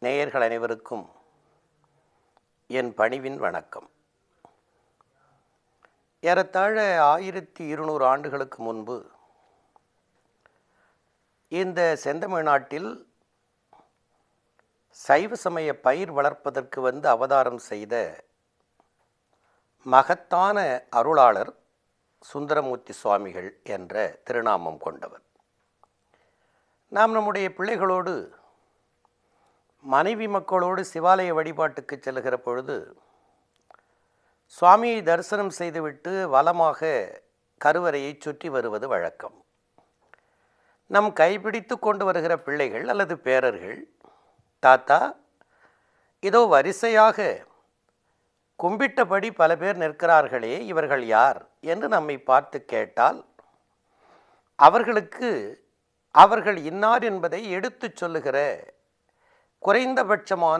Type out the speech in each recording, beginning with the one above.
நேயர்கள் அனைவருக்கும் என் பணிவின் வணக்கம் ஏறத்தாழ ஆயிரத்தி இருநூறு ஆண்டுகளுக்கு முன்பு இந்த செந்தமிழ் நாட்டில் சைவ சமய பயிர் வளர்ப்பதற்கு வந்து அவதாரம் செய்த மகத்தான அருளாளர் சுந்தரமூர்த்தி சுவாமிகள் என்ற திருநாமம் கொண்டவர் நாம் நம்முடைய பிள்ளைகளோடு மனைவி மக்களோடு சிவாலய வழிபாட்டுக்கு செல்லுகிற பொழுது சுவாமியை தரிசனம் செய்துவிட்டு வலமாக கருவறையை சுற்றி வருவது வழக்கம் நம் கைப்பிடித்து கொண்டு வருகிற பிள்ளைகள் அல்லது பேரர்கள் தாத்தா இதோ வரிசையாக கும்பிட்டபடி பல பேர் நிற்கிறார்களே இவர்கள் யார் என்று நம்மை பார்த்து கேட்டால் அவர்களுக்கு அவர்கள் இன்னார் என்பதை எடுத்துச் சொல்லுகிற குறைந்தபட்சமான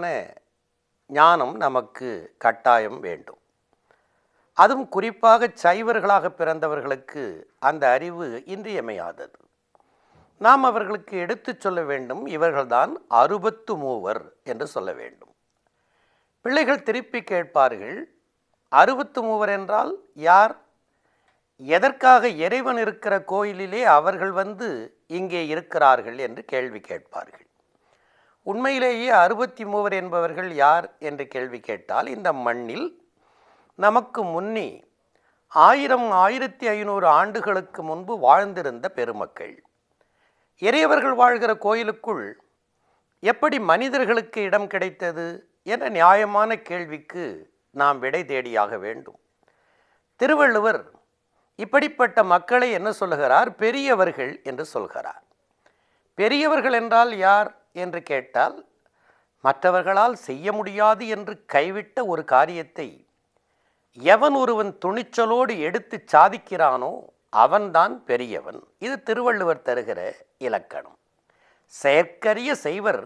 ஞானம் நமக்கு கட்டாயம் வேண்டும் அதுவும் குறிப்பாக சைவர்களாக பிறந்தவர்களுக்கு அந்த அறிவு இன்றியமையாதது நாம் அவர்களுக்கு எடுத்துச் சொல்ல வேண்டும் இவர்கள்தான் அறுபத்து மூவர் என்று சொல்ல வேண்டும் பிள்ளைகள் திருப்பி கேட்பார்கள் அறுபத்து மூவர் என்றால் யார் எதற்காக இறைவன் இருக்கிற கோயிலிலே அவர்கள் வந்து இங்கே இருக்கிறார்கள் என்று கேள்வி கேட்பார்கள் உண்மையிலேயே அறுபத்தி மூவர் என்பவர்கள் யார் என்று கேள்வி கேட்டால் இந்த மண்ணில் நமக்கு முன்னே ஆயிரம் ஆயிரத்தி ஐநூறு ஆண்டுகளுக்கு முன்பு வாழ்ந்திருந்த பெருமக்கள் இறையவர்கள் வாழ்கிற கோயிலுக்குள் எப்படி மனிதர்களுக்கு இடம் கிடைத்தது என்ற நியாயமான கேள்விக்கு நாம் விடை தேடியாக வேண்டும் திருவள்ளுவர் இப்படிப்பட்ட மக்களை என்ன சொல்லுகிறார் பெரியவர்கள் என்று சொல்கிறார் பெரியவர்கள் என்றால் யார் என்று கேட்டால் மற்றவர்களால் செய்ய முடியாது என்று கைவிட்ட ஒரு காரியத்தை எவன் ஒருவன் துணிச்சலோடு எடுத்து சாதிக்கிறானோ அவன்தான் பெரியவன் இது திருவள்ளுவர் தருகிற இலக்கணம் செயற்கரிய செய்வர்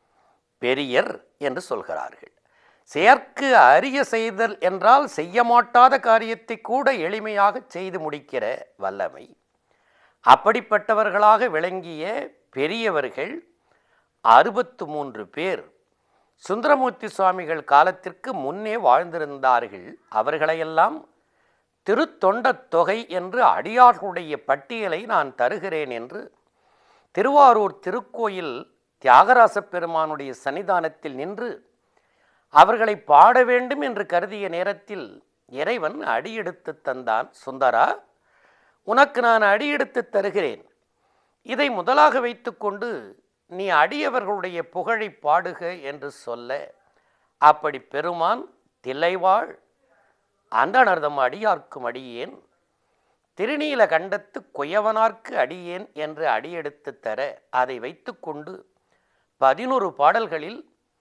பெரியர் என்று சொல்கிறார்கள் செயற்கு அரிய செய்தல் என்றால் செய்ய மாட்டாத காரியத்தை கூட எளிமையாக செய்து முடிக்கிற வல்லமை அப்படிப்பட்டவர்களாக விளங்கிய பெரியவர்கள் அறுபத்து மூன்று பேர் சுந்தரமூர்த்தி சுவாமிகள் காலத்திற்கு முன்னே வாழ்ந்திருந்தார்கள் அவர்களையெல்லாம் திருத்தொண்ட தொகை என்று அடியார்களுடைய பட்டியலை நான் தருகிறேன் என்று திருவாரூர் திருக்கோயில் தியாகராச பெருமானுடைய சன்னிதானத்தில் நின்று அவர்களை பாட வேண்டும் என்று கருதிய நேரத்தில் இறைவன் அடியெடுத்து தந்தான் சுந்தரா உனக்கு நான் அடியெடுத்து தருகிறேன் இதை முதலாக வைத்துக்கொண்டு நீ அடியவர்களுடைய புகழை பாடுக என்று சொல்ல அப்படி பெருமான் தில்லைவாழ் அந்தணர்தம் அடியார்க்கும் அடியேன் திருநீல கண்டத்து குயவனார்க்கு அடியேன் என்று அடியெடுத்து தர அதை வைத்துக்கொண்டு பதினொரு பாடல்களில்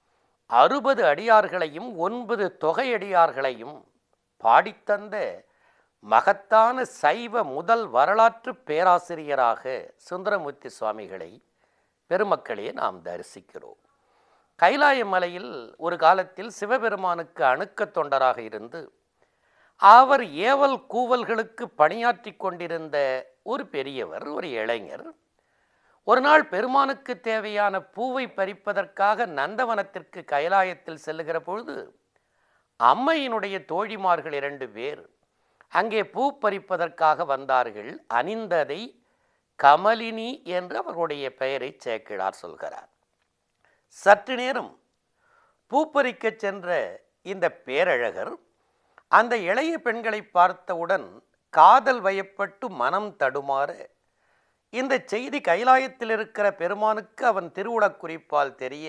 அறுபது அடியார்களையும் ஒன்பது தொகையடியார்களையும் பாடித்தந்த மகத்தான சைவ முதல் வரலாற்று பேராசிரியராக சுந்தரமூர்த்தி சுவாமிகளை பெருமக்களே நாம் தரிசிக்கிறோம் கைலாய மலையில் ஒரு காலத்தில் சிவபெருமானுக்கு அணுக்கத் தொண்டராக இருந்து அவர் ஏவல் கூவல்களுக்கு பணியாற்றி கொண்டிருந்த ஒரு பெரியவர் ஒரு இளைஞர் ஒரு நாள் பெருமானுக்கு தேவையான பூவை பறிப்பதற்காக நந்தவனத்திற்கு கைலாயத்தில் செல்லுகிற பொழுது அம்மையினுடைய தோழிமார்கள் இரண்டு பேர் அங்கே பூ பறிப்பதற்காக வந்தார்கள் அணிந்ததை கமலினி என்று அவர்களுடைய பெயரை சேக்கிழார் சொல்கிறார் சற்று நேரம் பூப்பறிக்கச் சென்ற இந்த பேரழகர் அந்த இளைய பெண்களை பார்த்தவுடன் காதல் வயப்பட்டு மனம் தடுமாற இந்த செய்தி கைலாயத்தில் இருக்கிற பெருமானுக்கு அவன் திருவுளக் குறிப்பால் தெரிய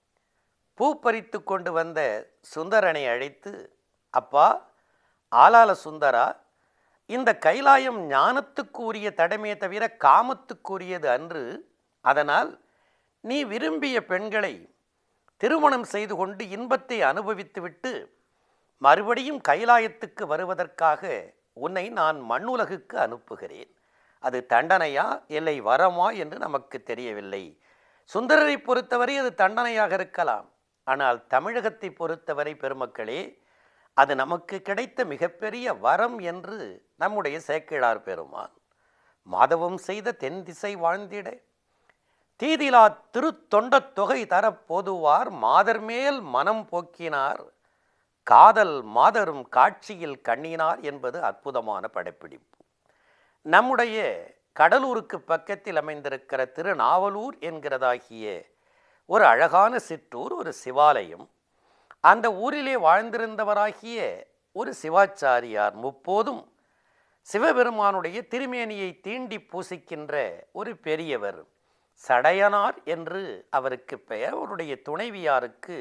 பூ பறித்து கொண்டு வந்த சுந்தரனை அழைத்து அப்பா ஆலால சுந்தரா இந்த கைலாயம் ஞானத்துக்கு உரிய தடமே தவிர காமத்துக்கு உரியது அன்று அதனால் நீ விரும்பிய பெண்களை திருமணம் செய்து கொண்டு இன்பத்தை அனுபவித்துவிட்டு மறுபடியும் கைலாயத்துக்கு வருவதற்காக உன்னை நான் மண்ணுலகுக்கு அனுப்புகிறேன் அது தண்டனையா இல்லை வரமா என்று நமக்கு தெரியவில்லை சுந்தரரை பொறுத்தவரை அது தண்டனையாக இருக்கலாம் ஆனால் தமிழகத்தை பொறுத்தவரை பெருமக்களே அது நமக்கு கிடைத்த மிகப்பெரிய வரம் என்று நம்முடைய சேக்கிழார் பெருமான் மாதவம் செய்த தென் திசை வாழ்ந்திட தீதிலா திருத்தொண்டத் தொகை தரப் பொதுவார் மாதர் மேல் மனம் போக்கினார் காதல் மாதரும் காட்சியில் கண்ணினார் என்பது அற்புதமான படப்பிடிப்பு நம்முடைய கடலூருக்கு பக்கத்தில் அமைந்திருக்கிற திருநாவலூர் என்கிறதாகிய ஒரு அழகான சிற்றூர் ஒரு சிவாலயம் அந்த ஊரிலே வாழ்ந்திருந்தவராகிய ஒரு சிவாச்சாரியார் முப்போதும் சிவபெருமானுடைய திருமேனியை தீண்டி பூசிக்கின்ற ஒரு பெரியவர் சடையனார் என்று அவருக்கு பெயர் அவருடைய துணைவியாருக்கு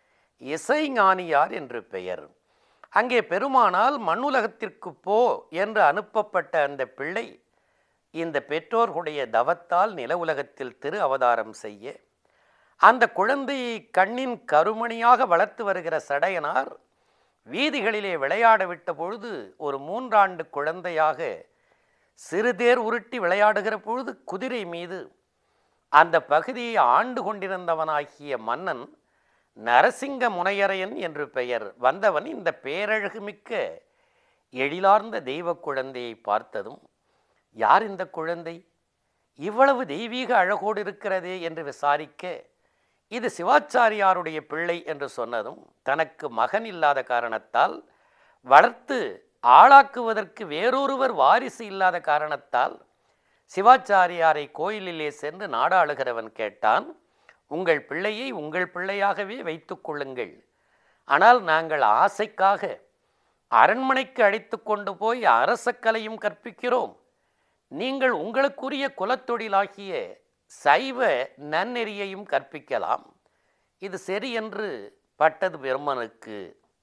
இசைஞானியார் என்று பெயர் அங்கே பெருமானால் மண்ணுலகத்திற்கு போ என்று அனுப்பப்பட்ட அந்த பிள்ளை இந்த பெற்றோர்களுடைய தவத்தால் நில உலகத்தில் திரு அவதாரம் செய்ய அந்த குழந்தையை கண்ணின் கருமணியாக வளர்த்து வருகிற சடையனார் வீதிகளிலே விளையாட விட்ட பொழுது ஒரு மூன்றாண்டு குழந்தையாக சிறுதேர் உருட்டி விளையாடுகிற பொழுது குதிரை மீது அந்த பகுதியை ஆண்டு கொண்டிருந்தவனாகிய மன்னன் நரசிங்க முனையரையன் என்று பெயர் வந்தவன் இந்த பேரழகுமிக்க எழிலார்ந்த தெய்வ குழந்தையை பார்த்ததும் யார் இந்த குழந்தை இவ்வளவு தெய்வீக அழகோடு இருக்கிறதே என்று விசாரிக்க இது சிவாச்சாரியாருடைய பிள்ளை என்று சொன்னதும் தனக்கு மகன் இல்லாத காரணத்தால் வளர்த்து ஆளாக்குவதற்கு வேறொருவர் வாரிசு இல்லாத காரணத்தால் சிவாச்சாரியாரை கோயிலிலே சென்று நாடாளுகிறவன் கேட்டான் உங்கள் பிள்ளையை உங்கள் பிள்ளையாகவே வைத்துக் கொள்ளுங்கள் ஆனால் நாங்கள் ஆசைக்காக அரண்மனைக்கு அழைத்து கொண்டு போய் அரசக்கலையும் கற்பிக்கிறோம் நீங்கள் உங்களுக்குரிய குலத்தொழிலாகிய சைவ நன்னெறியையும் கற்பிக்கலாம் இது சரி என்று பட்டது பெருமனுக்கு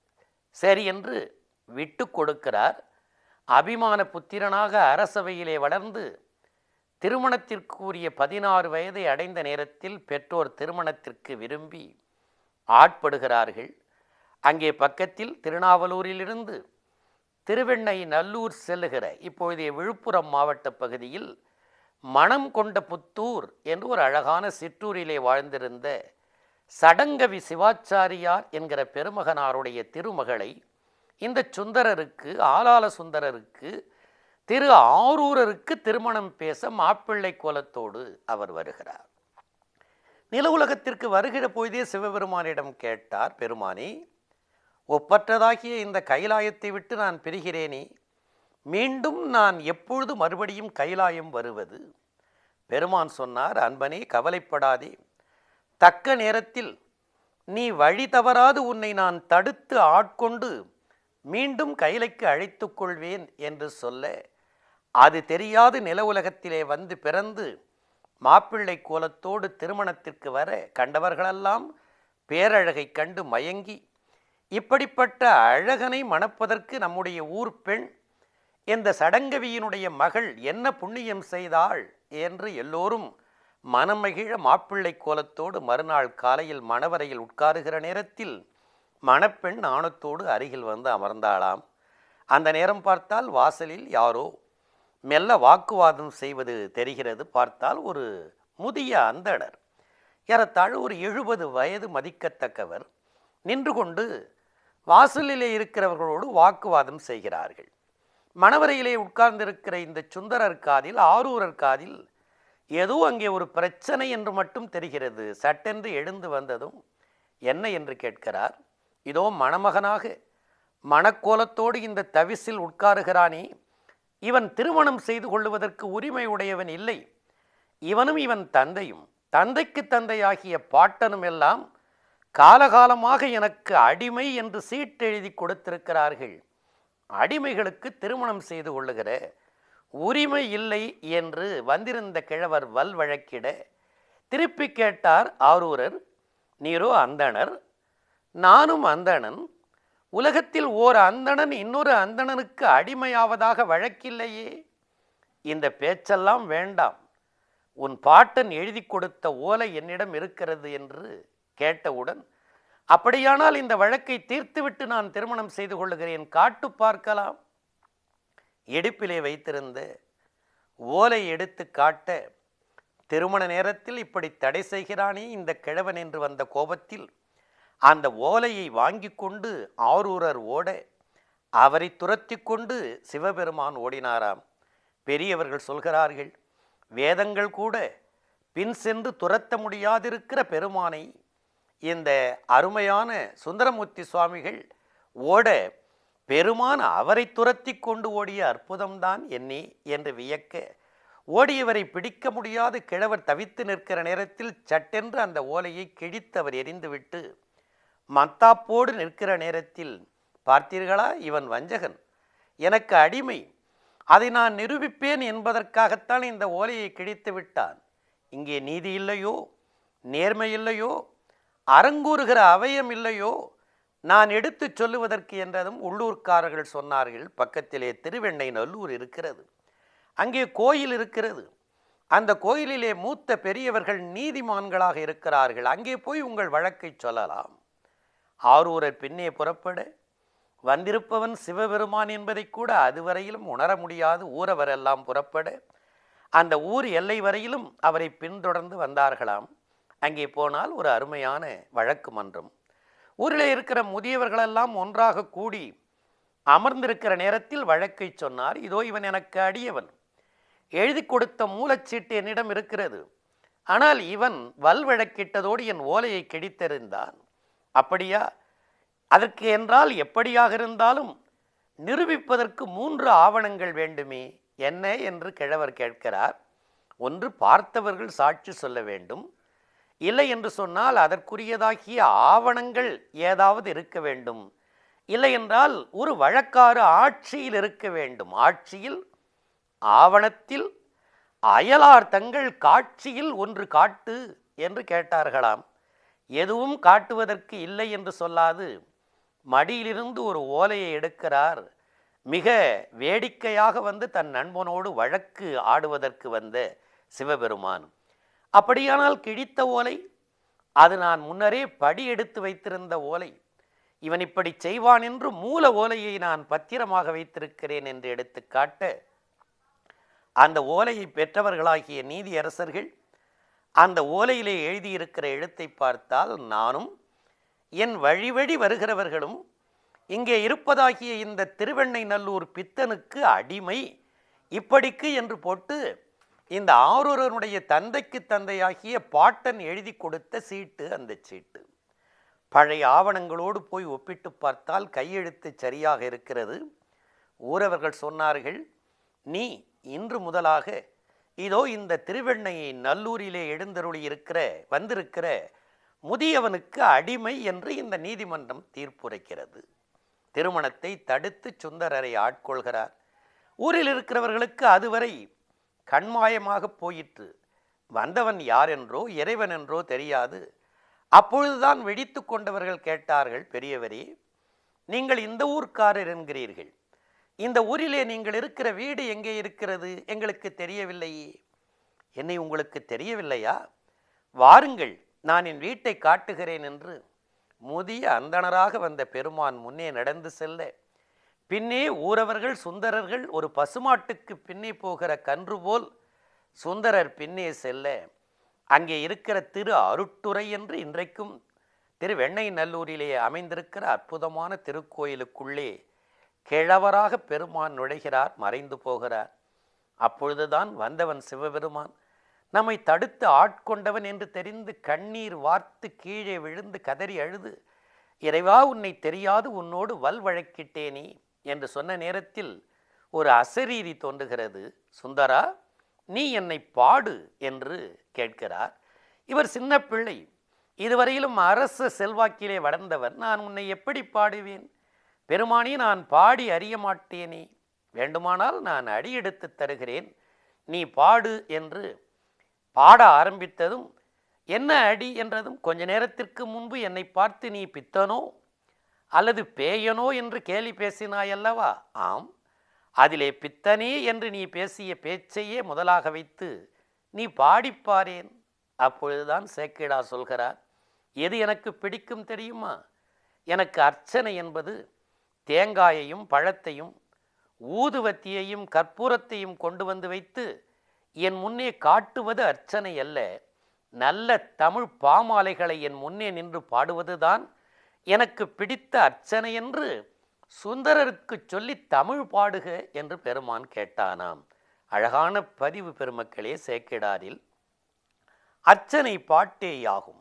சரி என்று விட்டு கொடுக்கிறார் அபிமான புத்திரனாக அரசவையிலே வளர்ந்து திருமணத்திற்குரிய பதினாறு வயதை அடைந்த நேரத்தில் பெற்றோர் திருமணத்திற்கு விரும்பி ஆட்படுகிறார்கள் அங்கே பக்கத்தில் திருநாவலூரிலிருந்து திருவெண்ணை நல்லூர் செல்லுகிற இப்பொழுதைய விழுப்புரம் மாவட்ட பகுதியில் மணம் கொண்ட புத்தூர் என்று ஒரு அழகான சிற்றூரிலே வாழ்ந்திருந்த சடங்கவி சிவாச்சாரியார் என்கிற பெருமகனாருடைய திருமகளை இந்த சுந்தரருக்கு ஆலால சுந்தரருக்கு திரு ஆரூரருக்கு திருமணம் பேச மாப்பிள்ளை கோலத்தோடு அவர் வருகிறார் நில உலகத்திற்கு வருகிற பொழுதே சிவபெருமானிடம் கேட்டார் பெருமானே ஒப்பற்றதாகிய இந்த கைலாயத்தை விட்டு நான் பிரிகிறேனே மீண்டும் நான் எப்பொழுது மறுபடியும் கைலாயம் வருவது பெருமான் சொன்னார் அன்பனே கவலைப்படாதே தக்க நேரத்தில் நீ வழி தவறாது உன்னை நான் தடுத்து ஆட்கொண்டு மீண்டும் கைலைக்கு அழைத்துக் கொள்வேன் என்று சொல்ல அது தெரியாது நில உலகத்திலே வந்து பிறந்து மாப்பிள்ளை கோலத்தோடு திருமணத்திற்கு வர கண்டவர்களெல்லாம் பேரழகை கண்டு மயங்கி இப்படிப்பட்ட அழகனை மணப்பதற்கு நம்முடைய ஊர் பெண் இந்த சடங்கவியினுடைய மகள் என்ன புண்ணியம் செய்தாள் என்று எல்லோரும் மனமகிழ மாப்பிள்ளை கோலத்தோடு மறுநாள் காலையில் மணவரையில் உட்காருகிற நேரத்தில் மணப்பெண் ஆணத்தோடு அருகில் வந்து அமர்ந்தாளாம் அந்த நேரம் பார்த்தால் வாசலில் யாரோ மெல்ல வாக்குவாதம் செய்வது தெரிகிறது பார்த்தால் ஒரு முதிய அந்தணர் ஏறத்தாழ ஒரு எழுபது வயது மதிக்கத்தக்கவர் நின்று கொண்டு வாசலிலே இருக்கிறவர்களோடு வாக்குவாதம் செய்கிறார்கள் மணவரையிலே உட்கார்ந்திருக்கிற இந்த சுந்தரர் காதில் ஆரூரர் காதில் ஏதோ அங்கே ஒரு பிரச்சனை என்று மட்டும் தெரிகிறது சட்டென்று எழுந்து வந்ததும் என்ன என்று கேட்கிறார் இதோ மணமகனாக மணக்கோலத்தோடு இந்த தவிசில் உட்காருகிறானே இவன் திருமணம் செய்து கொள்ளுவதற்கு உரிமை உடையவன் இல்லை இவனும் இவன் தந்தையும் தந்தைக்கு தந்தையாகிய பாட்டனும் எல்லாம் காலகாலமாக எனக்கு அடிமை என்று சீட்டெழுதி கொடுத்திருக்கிறார்கள் அடிமைகளுக்கு திருமணம் செய்து கொள்ளுகிற உரிமை இல்லை என்று வந்திருந்த கிழவர் வல் வழக்கிட திருப்பி கேட்டார் ஆரூரர் நீரோ அந்தணர் நானும் அந்தணன் உலகத்தில் ஓர் அந்தணன் இன்னொரு அந்தணனுக்கு அடிமையாவதாக வழக்கில்லையே இந்த பேச்செல்லாம் வேண்டாம் உன் பாட்டன் எழுதி கொடுத்த ஓலை என்னிடம் இருக்கிறது என்று கேட்டவுடன் அப்படியானால் இந்த வழக்கை தீர்த்துவிட்டு நான் திருமணம் செய்து கொள்ளுகிறேன் காட்டு பார்க்கலாம் இடுப்பிலே வைத்திருந்த ஓலை எடுத்து காட்ட திருமண நேரத்தில் இப்படி தடை செய்கிறானே இந்த கிழவன் என்று வந்த கோபத்தில் அந்த ஓலையை வாங்கி கொண்டு ஆரூரர் ஓட அவரை துரத்தி கொண்டு சிவபெருமான் ஓடினாராம் பெரியவர்கள் சொல்கிறார்கள் வேதங்கள் கூட பின் சென்று துரத்த முடியாதிருக்கிற பெருமானை இந்த அருமையான சுந்தரமூர்த்தி சுவாமிகள் ஓட பெருமான் அவரை துரத்தி கொண்டு ஓடிய அற்புதம்தான் என்னே என்று வியக்க ஓடியவரை பிடிக்க முடியாத கிழவர் தவித்து நிற்கிற நேரத்தில் சட்டென்று அந்த ஓலையை கிழித்து அவர் எரிந்துவிட்டு மத்தாப்போடு நிற்கிற நேரத்தில் பார்த்தீர்களா இவன் வஞ்சகன் எனக்கு அடிமை அதை நான் நிரூபிப்பேன் என்பதற்காகத்தான் இந்த ஓலையை கிழித்து விட்டான் இங்கே நீதி இல்லையோ நேர்மை இல்லையோ அரங்கூறுகிற அவயம் இல்லையோ நான் எடுத்துச் சொல்லுவதற்கு என்றதும் உள்ளூர்க்காரர்கள் சொன்னார்கள் பக்கத்திலே திருவெண்ணை நல்லூர் இருக்கிறது அங்கே கோயில் இருக்கிறது அந்த கோயிலிலே மூத்த பெரியவர்கள் நீதிமான்களாக இருக்கிறார்கள் அங்கே போய் உங்கள் வழக்கை சொல்லலாம் ஆரூரர் பின்னே புறப்பட வந்திருப்பவன் சிவபெருமான் என்பதை கூட அதுவரையிலும் உணர முடியாது ஊரவரெல்லாம் புறப்பட அந்த ஊர் எல்லை வரையிலும் அவரை பின்தொடர்ந்து வந்தார்களாம் அங்கே போனால் ஒரு அருமையான வழக்கு மன்றம் ஊரில் இருக்கிற முதியவர்களெல்லாம் ஒன்றாக கூடி அமர்ந்திருக்கிற நேரத்தில் வழக்கை சொன்னார் இதோ இவன் எனக்கு அடியவன் எழுதி கொடுத்த மூலச்சீட்டு என்னிடம் இருக்கிறது ஆனால் இவன் வல் வழக்கிட்டதோடு என் ஓலையை கிடித்தெறிந்தான் அப்படியா அதற்கு என்றால் எப்படியாக இருந்தாலும் நிரூபிப்பதற்கு மூன்று ஆவணங்கள் வேண்டுமே என்ன என்று கிழவர் கேட்கிறார் ஒன்று பார்த்தவர்கள் சாட்சி சொல்ல வேண்டும் இல்லை என்று சொன்னால் அதற்குரியதாகிய ஆவணங்கள் ஏதாவது இருக்க வேண்டும் இல்லை என்றால் ஒரு வழக்காறு ஆட்சியில் இருக்க வேண்டும் ஆட்சியில் ஆவணத்தில் அயலார் தங்கள் காட்சியில் ஒன்று காட்டு என்று கேட்டார்களாம் எதுவும் காட்டுவதற்கு இல்லை என்று சொல்லாது மடியிலிருந்து ஒரு ஓலையை எடுக்கிறார் மிக வேடிக்கையாக வந்து தன் நண்பனோடு வழக்கு ஆடுவதற்கு வந்த சிவபெருமான் அப்படியானால் கிழித்த ஓலை அது நான் முன்னரே படி எடுத்து வைத்திருந்த ஓலை இவன் இப்படி செய்வான் என்று மூல ஓலையை நான் பத்திரமாக வைத்திருக்கிறேன் என்று எடுத்து காட்ட அந்த ஓலையை பெற்றவர்களாகிய நீதியரசர்கள் அந்த ஓலையிலே எழுதியிருக்கிற எழுத்தை பார்த்தால் நானும் என் வழி வழி வருகிறவர்களும் இங்கே இருப்பதாகிய இந்த திருவெண்ணை நல்லூர் பித்தனுக்கு அடிமை இப்படிக்கு என்று போட்டு இந்த ஆரூரனுடைய தந்தைக்கு தந்தையாகிய பாட்டன் எழுதி கொடுத்த சீட்டு அந்த சீட்டு பழைய ஆவணங்களோடு போய் ஒப்பிட்டு பார்த்தால் கையெழுத்து சரியாக இருக்கிறது ஊரவர்கள் சொன்னார்கள் நீ இன்று முதலாக இதோ இந்த திருவெண்ணையை நல்லூரிலே எழுந்தருளி இருக்கிற வந்திருக்கிற முதியவனுக்கு அடிமை என்று இந்த நீதிமன்றம் தீர்ப்புரைக்கிறது திருமணத்தை தடுத்து சுந்தரரை ஆட்கொள்கிறார் ஊரில் இருக்கிறவர்களுக்கு அதுவரை கண்மாயமாக போயிற்று வந்தவன் யார் என்றோ இறைவன் என்றோ தெரியாது அப்பொழுதுதான் வெடித்து கொண்டவர்கள் கேட்டார்கள் பெரியவரே நீங்கள் இந்த ஊர்க்காரர் என்கிறீர்கள் இந்த ஊரிலே நீங்கள் இருக்கிற வீடு எங்கே இருக்கிறது எங்களுக்கு தெரியவில்லையே என்னை உங்களுக்கு தெரியவில்லையா வாருங்கள் நான் என் வீட்டை காட்டுகிறேன் என்று முதிய அந்தணராக வந்த பெருமான் முன்னே நடந்து செல்ல பின்னே ஊரவர்கள் சுந்தரர்கள் ஒரு பசுமாட்டுக்கு பின்னே போகிற கன்று போல் சுந்தரர் பின்னே செல்ல அங்கே இருக்கிற திரு அருட்டுரை என்று இன்றைக்கும் திரு வெண்ணை நல்லூரிலே அமைந்திருக்கிற அற்புதமான திருக்கோயிலுக்குள்ளே கிழவராக பெருமான் நுழைகிறார் மறைந்து போகிறார் அப்பொழுதுதான் வந்தவன் சிவபெருமான் நம்மை தடுத்து ஆட்கொண்டவன் என்று தெரிந்து கண்ணீர் வார்த்து கீழே விழுந்து கதறி அழுது இறைவா உன்னை தெரியாது உன்னோடு வல் வழக்கிட்டேனே என்று சொன்ன நேரத்தில் ஒரு அசரீரி தோன்றுகிறது சுந்தரா நீ என்னை பாடு என்று கேட்கிறார் இவர் சின்ன பிள்ளை இதுவரையிலும் அரச செல்வாக்கிலே வளர்ந்தவர் நான் உன்னை எப்படி பாடுவேன் பெருமானி நான் பாடி அறிய மாட்டேனே வேண்டுமானால் நான் அடியெடுத்து தருகிறேன் நீ பாடு என்று பாட ஆரம்பித்ததும் என்ன அடி என்றதும் கொஞ்ச நேரத்திற்கு முன்பு என்னை பார்த்து நீ பித்தனோ அல்லது பேயனோ என்று கேலி பேசினாய் அல்லவா ஆம் அதிலே பித்தனே என்று நீ பேசிய பேச்சையே முதலாக வைத்து நீ பாடிப்பாரேன் அப்பொழுதுதான் சேக்கிடா சொல்கிறார் எது எனக்கு பிடிக்கும் தெரியுமா எனக்கு அர்ச்சனை என்பது தேங்காயையும் பழத்தையும் ஊதுவத்தியையும் கற்பூரத்தையும் கொண்டு வந்து வைத்து என் முன்னே காட்டுவது அர்ச்சனை அல்ல நல்ல தமிழ் பாமாலைகளை என் முன்னே நின்று பாடுவதுதான் எனக்கு பிடித்த அர்ச்சனை என்று சுந்தரருக்கு சொல்லி தமிழ் பாடுக என்று பெருமான் கேட்டானாம் அழகான பதிவு பெருமக்களே சேக்கிடாரில் அர்ச்சனை பாட்டேயாகும்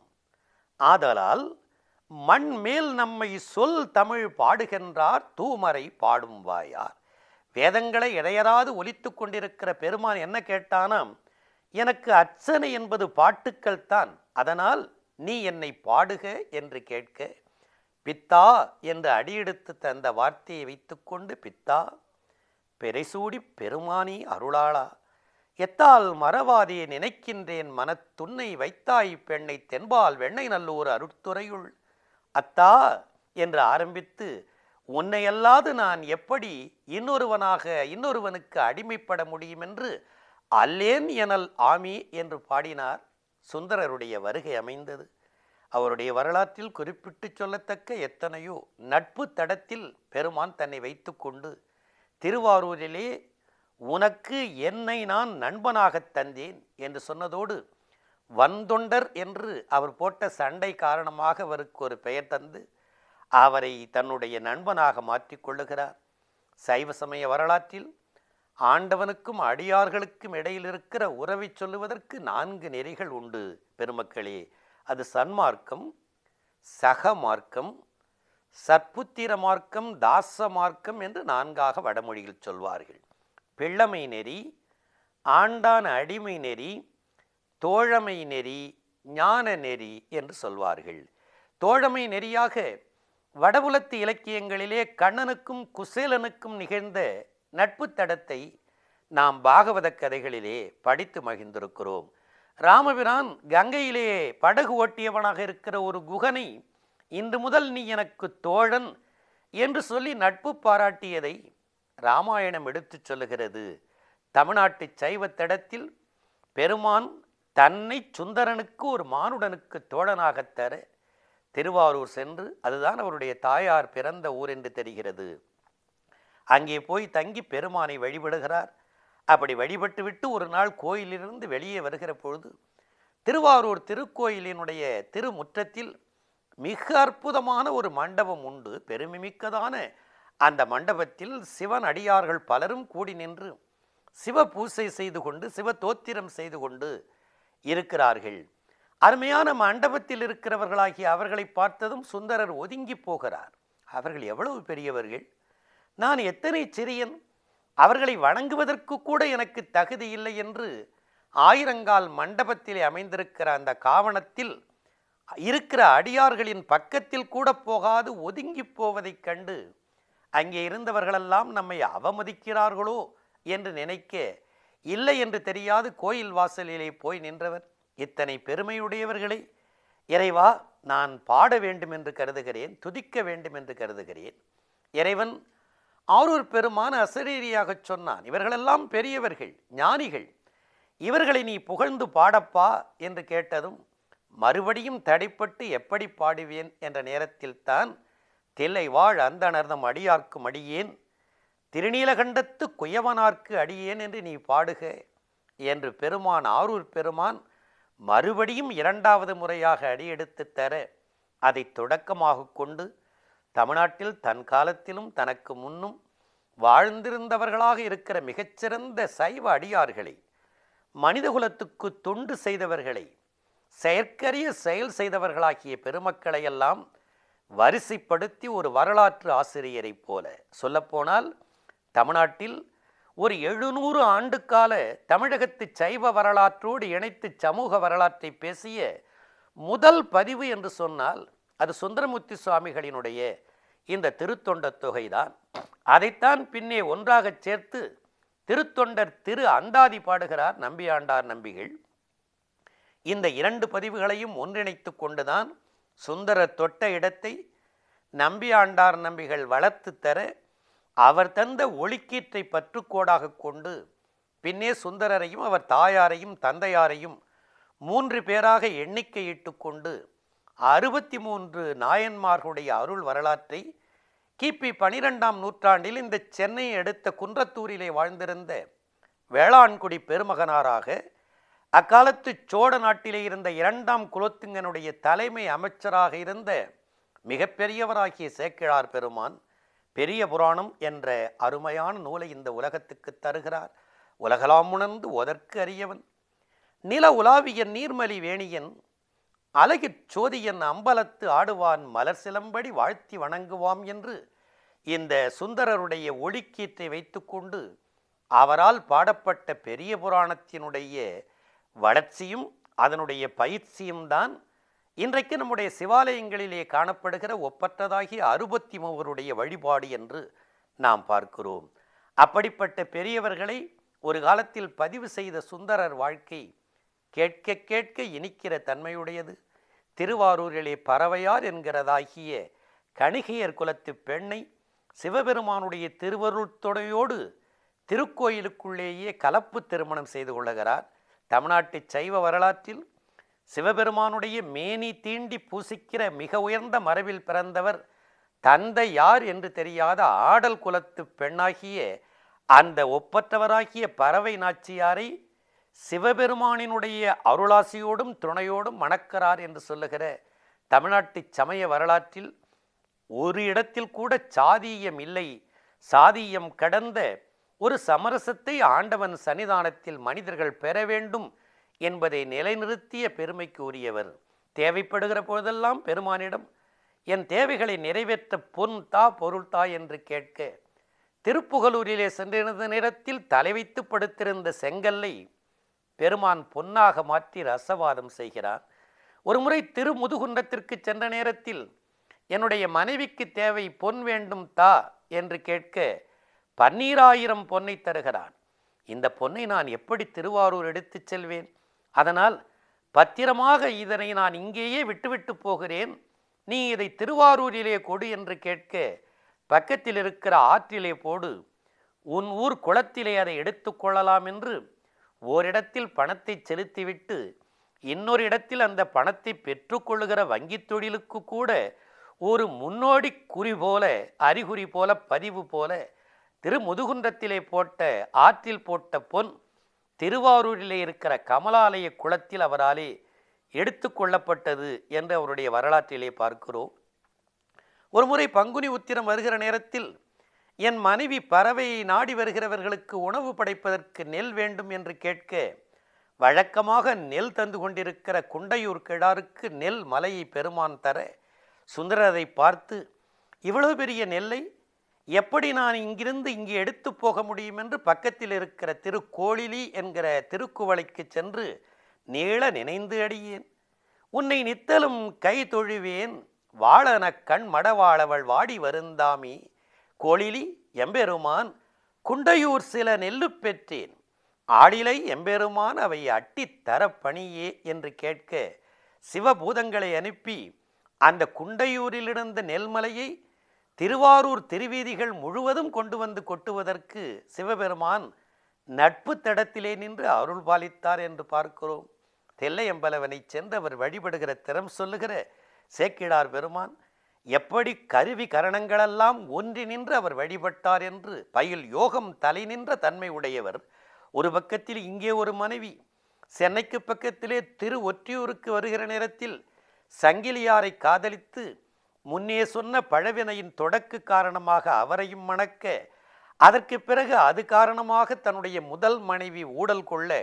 ஆதலால் மண் மேல் நம்மை சொல் தமிழ் பாடுகின்றார் தூமரை பாடும் வாயார் வேதங்களை இடையராது ஒலித்து கொண்டிருக்கிற பெருமான் என்ன கேட்டானாம் எனக்கு அர்ச்சனை என்பது பாட்டுக்கள் தான் அதனால் நீ என்னை பாடுக என்று கேட்க பித்தா என்று அடியெடுத்து தந்த வார்த்தையை வைத்துக்கொண்டு பித்தா பெரைசூடி பெருமானி அருளாளா எத்தால் மறவாதே நினைக்கின்றேன் மனத்துன்னை வைத்தாய் பெண்ணை தென்பால் வெண்ணை நல்லூர் அருட்துறையுள் அத்தா என்று ஆரம்பித்து உன்னையல்லாது நான் எப்படி இன்னொருவனாக இன்னொருவனுக்கு அடிமைப்பட முடியும் என்று அல்லேன் எனல் ஆமி என்று பாடினார் சுந்தரருடைய வருகை அமைந்தது அவருடைய வரலாற்றில் குறிப்பிட்டு சொல்லத்தக்க எத்தனையோ நட்பு தடத்தில் பெருமான் தன்னை வைத்துக்கொண்டு திருவாரூரிலே உனக்கு என்னை நான் நண்பனாகத் தந்தேன் என்று சொன்னதோடு வந்தொண்டர் என்று அவர் போட்ட சண்டை காரணமாக அவருக்கு ஒரு பெயர் தந்து அவரை தன்னுடைய நண்பனாக மாற்றிக்கொள்ளுகிறார் சைவ சமய வரலாற்றில் ஆண்டவனுக்கும் அடியார்களுக்கும் இடையில் இருக்கிற உறவை சொல்லுவதற்கு நான்கு நெறிகள் உண்டு பெருமக்களே அது சன்மார்க்கம் சகமார்க்கம் சற்புத்திர மார்க்கம் தாச மார்க்கம் என்று நான்காக வடமொழியில் சொல்வார்கள் பிள்ளமை நெறி ஆண்டான் அடிமை நெறி தோழமை நெறி ஞான நெறி என்று சொல்வார்கள் தோழமை நெறியாக வடபுலத்து இலக்கியங்களிலே கண்ணனுக்கும் குசேலனுக்கும் நிகழ்ந்த நட்பு தடத்தை நாம் பாகவத கதைகளிலே படித்து மகிழ்ந்திருக்கிறோம் ராமபிரான் கங்கையிலே படகு ஓட்டியவனாக இருக்கிற ஒரு குகனை இன்று முதல் நீ எனக்கு தோழன் என்று சொல்லி நட்பு பாராட்டியதை ராமாயணம் எடுத்துச் சொல்லுகிறது தமிழ்நாட்டு சைவ தடத்தில் பெருமான் தன்னை சுந்தரனுக்கு ஒரு மானுடனுக்கு தோழனாகத் தர திருவாரூர் சென்று அதுதான் அவருடைய தாயார் பிறந்த ஊர் என்று தெரிகிறது அங்கே போய் தங்கி பெருமானை வழிபடுகிறார் அப்படி வழிபட்டுவிட்டு ஒரு நாள் கோயிலிலிருந்து வெளியே வருகிற பொழுது திருவாரூர் திருக்கோயிலினுடைய திருமுற்றத்தில் மிக அற்புதமான ஒரு மண்டபம் உண்டு பெருமைமிக்கதான அந்த மண்டபத்தில் சிவன் அடியார்கள் பலரும் கூடி நின்று சிவ பூசை செய்து கொண்டு சிவ தோத்திரம் செய்து கொண்டு இருக்கிறார்கள் அருமையான மண்டபத்தில் இருக்கிறவர்களாகிய அவர்களை பார்த்ததும் சுந்தரர் ஒதுங்கி போகிறார் அவர்கள் எவ்வளவு பெரியவர்கள் நான் எத்தனை சிறியன் அவர்களை வணங்குவதற்கு கூட எனக்கு தகுதி இல்லை என்று ஆயிரங்கால் மண்டபத்திலே அமைந்திருக்கிற அந்த காவணத்தில் இருக்கிற அடியார்களின் பக்கத்தில் கூட போகாது ஒதுங்கி போவதைக் கண்டு அங்கே இருந்தவர்களெல்லாம் நம்மை அவமதிக்கிறார்களோ என்று நினைக்க இல்லை என்று தெரியாது கோயில் வாசலிலே போய் நின்றவர் இத்தனை பெருமையுடையவர்களை இறைவா நான் பாட வேண்டும் என்று கருதுகிறேன் துதிக்க வேண்டும் என்று கருதுகிறேன் இறைவன் ஆரூர் பெருமான அசரீரியாகச் சொன்னான் இவர்களெல்லாம் பெரியவர்கள் ஞானிகள் இவர்களை நீ புகழ்ந்து பாடப்பா என்று கேட்டதும் மறுபடியும் தடைப்பட்டு எப்படி பாடுவேன் என்ற நேரத்தில்தான் தில்லை வாழ் அந்தணர்தம் அடியார்க்கும் அடியேன் திருநீலகண்டத்து குயவனார்க்கு அடியேன் என்று நீ பாடுக என்று பெருமான் ஆரூர் பெருமான் மறுபடியும் இரண்டாவது முறையாக அடியெடுத்து தர அதை தொடக்கமாக கொண்டு தமிழ்நாட்டில் தன் காலத்திலும் தனக்கு முன்னும் வாழ்ந்திருந்தவர்களாக இருக்கிற மிகச்சிறந்த சைவ அடியார்களை மனிதகுலத்துக்கு தொண்டு செய்தவர்களை செயற்கரிய செயல் செய்தவர்களாகிய பெருமக்களையெல்லாம் வரிசைப்படுத்தி ஒரு வரலாற்று ஆசிரியரைப் போல சொல்லப்போனால் தமிழ்நாட்டில் ஒரு எழுநூறு ஆண்டுக்கால தமிழகத்து சைவ வரலாற்றோடு இணைத்து சமூக வரலாற்றை பேசிய முதல் பதிவு என்று சொன்னால் அது சுந்தரமூர்த்தி சுவாமிகளினுடைய இந்த திருத்தொண்ட தொகைதான் அதைத்தான் பின்னே ஒன்றாகச் சேர்த்து திருத்தொண்டர் திரு அந்தாதி பாடுகிறார் நம்பியாண்டார் நம்பிகள் இந்த இரண்டு பதிவுகளையும் ஒன்றிணைத்து கொண்டுதான் சுந்தரர் தொட்ட இடத்தை நம்பியாண்டார் நம்பிகள் வளர்த்து தர அவர் தந்த ஒளிக்கீற்றை பற்றுக்கோடாக கொண்டு பின்னே சுந்தரரையும் அவர் தாயாரையும் தந்தையாரையும் மூன்று பேராக எண்ணிக்கையிட்டு கொண்டு அறுபத்தி மூன்று நாயன்மார்களுடைய அருள் வரலாற்றை கிபி பனிரெண்டாம் நூற்றாண்டில் இந்த சென்னையை அடுத்த குன்றத்தூரிலே வாழ்ந்திருந்த வேளாண்குடி பெருமகனாராக அக்காலத்து சோழ நாட்டிலே இருந்த இரண்டாம் குலோத்துங்கனுடைய தலைமை அமைச்சராக இருந்த மிகப்பெரியவராகிய சேக்கிழார் பெருமான் பெரிய புராணம் என்ற அருமையான நூலை இந்த உலகத்துக்கு தருகிறார் உலகலாம் உணர்ந்து ஒதற்கு அறியவன் நில உலாவியன் நீர்மலி வேணியன் அழகிற் சோதியன் அம்பலத்து ஆடுவான் மலர் சிலம்படி வாழ்த்தி வணங்குவாம் என்று இந்த சுந்தரருடைய ஒளிக்கீற்றை வைத்துக்கொண்டு அவரால் பாடப்பட்ட பெரிய புராணத்தினுடைய வளர்ச்சியும் அதனுடைய பயிற்சியும் தான் இன்றைக்கு நம்முடைய சிவாலயங்களிலே காணப்படுகிற ஒப்பற்றதாகிய அறுபத்தி மூவருடைய வழிபாடு என்று நாம் பார்க்கிறோம் அப்படிப்பட்ட பெரியவர்களை ஒரு காலத்தில் பதிவு செய்த சுந்தரர் வாழ்க்கை கேட்க கேட்க இனிக்கிற தன்மையுடையது திருவாரூரிலே பறவையார் என்கிறதாகிய கணிகையர் குலத்து பெண்ணை சிவபெருமானுடைய திருவருள் துணையோடு திருக்கோயிலுக்குள்ளேயே கலப்பு திருமணம் செய்து கொள்ளுகிறார் தமிழ்நாட்டு சைவ வரலாற்றில் சிவபெருமானுடைய மேனி தீண்டி பூசிக்கிற மிக உயர்ந்த மரபில் பிறந்தவர் தந்தை யார் என்று தெரியாத ஆடல் குலத்து பெண்ணாகிய அந்த ஒப்பற்றவராகிய பறவை நாச்சியாரை சிவபெருமானினுடைய அருளாசியோடும் துணையோடும் மணக்கிறார் என்று சொல்லுகிற தமிழ்நாட்டு சமய வரலாற்றில் ஒரு இடத்தில் கூட சாதீயம் இல்லை சாதீயம் கடந்த ஒரு சமரசத்தை ஆண்டவன் சன்னிதானத்தில் மனிதர்கள் பெற வேண்டும் என்பதை நிலைநிறுத்திய பெருமைக்கு உரியவர் தேவைப்படுகிற போதெல்லாம் பெருமானிடம் என் தேவைகளை நிறைவேற்ற பொன் தா பொருள் தா என்று கேட்க திருப்புகலூரிலே சென்றிருந்த நேரத்தில் தலை வைத்து படுத்திருந்த செங்கல்லை பெருமான் பொன்னாக மாற்றி ரசவாதம் செய்கிறார் ஒருமுறை திருமுதுகுன்றத்திற்கு சென்ற நேரத்தில் என்னுடைய மனைவிக்கு தேவை பொன் வேண்டும் தா என்று கேட்க பன்னீராயிரம் பொன்னை தருகிறான் இந்த பொன்னை நான் எப்படி திருவாரூர் எடுத்துச் செல்வேன் அதனால் பத்திரமாக இதனை நான் இங்கேயே விட்டுவிட்டு போகிறேன் நீ இதை திருவாரூரிலே கொடு என்று கேட்க பக்கத்தில் இருக்கிற ஆற்றிலே போடு உன் ஊர் குளத்திலே அதை எடுத்துக்கொள்ளலாம் என்று ஓரிடத்தில் பணத்தை செலுத்திவிட்டு இன்னொரு இடத்தில் அந்த பணத்தை பெற்றுக்கொள்ளுகிற வங்கித் தொழிலுக்கு கூட ஒரு முன்னோடி குறி போல அறிகுறி போல பதிவு போல திருமுதுகுன்றத்திலே போட்ட ஆற்றில் போட்ட பொன் திருவாரூரிலே இருக்கிற கமலாலய குளத்தில் அவராலே எடுத்து கொள்ளப்பட்டது என்று அவருடைய வரலாற்றிலே பார்க்கிறோம் ஒருமுறை பங்குனி உத்திரம் வருகிற நேரத்தில் என் மனைவி பறவையை நாடி வருகிறவர்களுக்கு உணவு படைப்பதற்கு நெல் வேண்டும் என்று கேட்க வழக்கமாக நெல் தந்து கொண்டிருக்கிற குண்டையூர் கிழாருக்கு நெல் மலையை பெருமான் தர சுந்தரரை பார்த்து இவ்வளவு பெரிய நெல்லை எப்படி நான் இங்கிருந்து இங்கே எடுத்து போக முடியும் என்று பக்கத்தில் இருக்கிற திருக்கோளிலி என்கிற திருக்குவளைக்கு சென்று நீள நினைந்து அடியேன் உன்னை நித்தலும் கை தொழுவேன் வாழன கண் மடவாளவள் வாடி வருந்தாமி கோளிலி எம்பெருமான் குண்டையூர் சில நெல்லு பெற்றேன் ஆடிலை எம்பெருமான் அவை அட்டித் தர பணியே என்று கேட்க சிவபூதங்களை அனுப்பி அந்த குண்டையூரிலிருந்த நெல்மலையை திருவாரூர் திருவீதிகள் முழுவதும் கொண்டு வந்து கொட்டுவதற்கு சிவபெருமான் நட்பு தடத்திலே நின்று அருள் பாலித்தார் என்று பார்க்கிறோம் தெல்லையம்பலவனை சென்று அவர் வழிபடுகிற திறம் சொல்லுகிற சேக்கிழார் பெருமான் எப்படி கருவி கரணங்களெல்லாம் ஒன்றி நின்று அவர் வழிபட்டார் என்று பயில் யோகம் தலை நின்ற தன்மை உடையவர் ஒரு பக்கத்தில் இங்கே ஒரு மனைவி சென்னைக்கு பக்கத்திலே திரு ஒற்றியூருக்கு வருகிற நேரத்தில் சங்கிலியாரை காதலித்து முன்னே சொன்ன பழவினையின் தொடக்கு காரணமாக அவரையும் மணக்க அதற்கு பிறகு அது காரணமாக தன்னுடைய முதல் மனைவி ஊடல் கொள்ள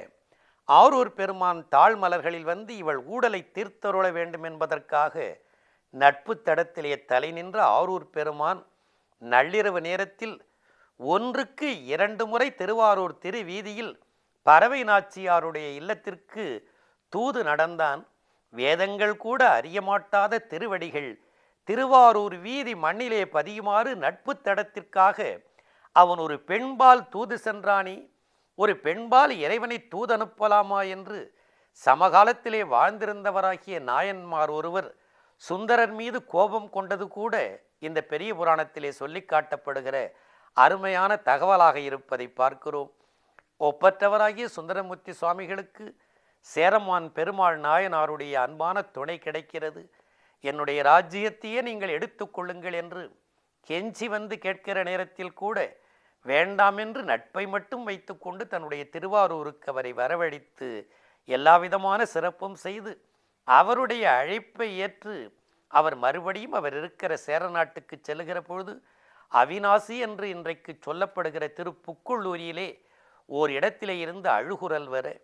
ஆரூர் பெருமான் தாழ்மலர்களில் வந்து இவள் ஊடலை தீர்த்தருள வேண்டும் என்பதற்காக நட்பு தடத்திலே தலை நின்ற ஆரூர் பெருமான் நள்ளிரவு நேரத்தில் ஒன்றுக்கு இரண்டு முறை திருவாரூர் திருவீதியில் பறவை நாச்சியாருடைய இல்லத்திற்கு தூது நடந்தான் வேதங்கள் கூட அறியமாட்டாத திருவடிகள் திருவாரூர் வீதி மண்ணிலே பதியுமாறு நட்பு தடத்திற்காக அவன் ஒரு பெண்பால் தூது சென்றானே ஒரு பெண்பால் இறைவனை தூது அனுப்பலாமா என்று சமகாலத்திலே வாழ்ந்திருந்தவராகிய நாயன்மார் ஒருவர் சுந்தரர் மீது கோபம் கொண்டது கூட இந்த பெரிய புராணத்திலே சொல்லி காட்டப்படுகிற அருமையான தகவலாக இருப்பதை பார்க்கிறோம் ஒப்பற்றவராகிய சுந்தரமூர்த்தி சுவாமிகளுக்கு சேரமான் பெருமாள் நாயனாருடைய அன்பான துணை கிடைக்கிறது என்னுடைய ராஜ்யத்தையே நீங்கள் எடுத்துக்கொள்ளுங்கள் என்று கெஞ்சி வந்து கேட்கிற நேரத்தில் கூட வேண்டாம் என்று நட்பை மட்டும் வைத்துக்கொண்டு தன்னுடைய திருவாரூருக்கு அவரை வரவழைத்து எல்லா விதமான சிறப்பும் செய்து அவருடைய அழைப்பை ஏற்று அவர் மறுபடியும் அவர் இருக்கிற சேர நாட்டுக்கு செல்லுகிற பொழுது அவிநாசி என்று இன்றைக்கு சொல்லப்படுகிற திருப்புக்குள்ளூரியிலே ஓர் இடத்திலே இருந்து அழுகுரல் வர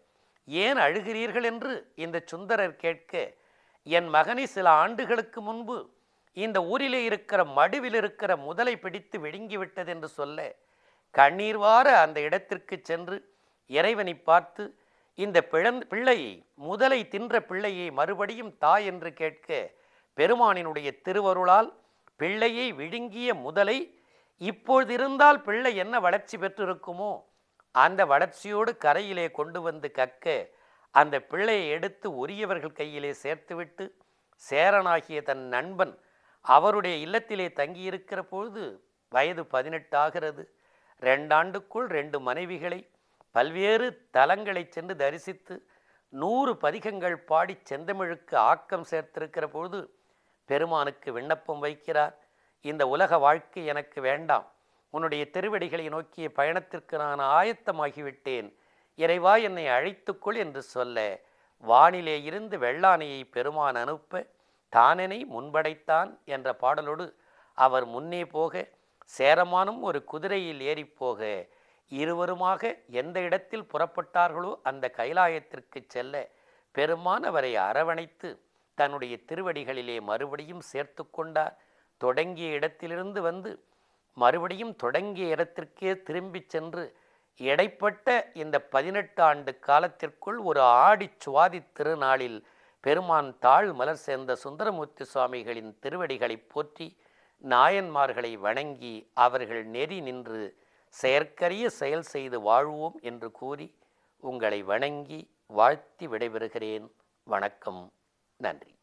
ஏன் அழுகிறீர்கள் என்று இந்த சுந்தரர் கேட்க என் மகனை சில ஆண்டுகளுக்கு முன்பு இந்த ஊரிலே இருக்கிற மடுவில் இருக்கிற முதலை பிடித்து விழுங்கிவிட்டது என்று சொல்ல கண்ணீர் வார அந்த இடத்திற்கு சென்று இறைவனை பார்த்து இந்த பிழந் பிள்ளையை முதலை தின்ற பிள்ளையை மறுபடியும் தாய் என்று கேட்க பெருமானினுடைய திருவருளால் பிள்ளையை விழுங்கிய முதலை இப்பொழுது இருந்தால் பிள்ளை என்ன வளர்ச்சி பெற்றிருக்குமோ அந்த வளர்ச்சியோடு கரையிலே கொண்டு வந்து கக்க அந்த பிள்ளையை எடுத்து உரியவர்கள் கையிலே சேர்த்துவிட்டு சேரனாகிய தன் நண்பன் அவருடைய இல்லத்திலே தங்கியிருக்கிற பொழுது வயது பதினெட்டு ஆகிறது ரெண்டாண்டுக்குள் ரெண்டு மனைவிகளை பல்வேறு தலங்களை சென்று தரிசித்து நூறு பதிகங்கள் பாடி செந்தமிழுக்கு ஆக்கம் சேர்த்திருக்கிற பொழுது பெருமானுக்கு விண்ணப்பம் வைக்கிறார் இந்த உலக வாழ்க்கை எனக்கு வேண்டாம் உன்னுடைய திருவடிகளை நோக்கிய பயணத்திற்கு நான் ஆயத்தமாகிவிட்டேன் இறைவா என்னை அழைத்துக்கொள் என்று சொல்ல வானிலே இருந்து வெள்ளானையை பெருமான் அனுப்ப தானெனை முன்படைத்தான் என்ற பாடலோடு அவர் முன்னே போக சேரமானும் ஒரு குதிரையில் ஏறிப் போக இருவருமாக எந்த இடத்தில் புறப்பட்டார்களோ அந்த கைலாயத்திற்கு செல்ல பெருமான் அவரை அரவணைத்து தன்னுடைய திருவடிகளிலே மறுபடியும் சேர்த்து கொண்டார் தொடங்கிய இடத்திலிருந்து வந்து மறுபடியும் தொடங்கிய இடத்திற்கே திரும்பிச் சென்று இடைப்பட்ட இந்த பதினெட்டு ஆண்டு காலத்திற்குள் ஒரு ஆடி சுவாதி திருநாளில் பெருமான் தாழ் மலர் சேர்ந்த சுந்தரமூர்த்தி சுவாமிகளின் திருவடிகளை போற்றி நாயன்மார்களை வணங்கி அவர்கள் நெறி நின்று செயற்கரிய செயல் செய்து வாழ்வோம் என்று கூறி உங்களை வணங்கி வாழ்த்தி விடைபெறுகிறேன் வணக்கம் நன்றி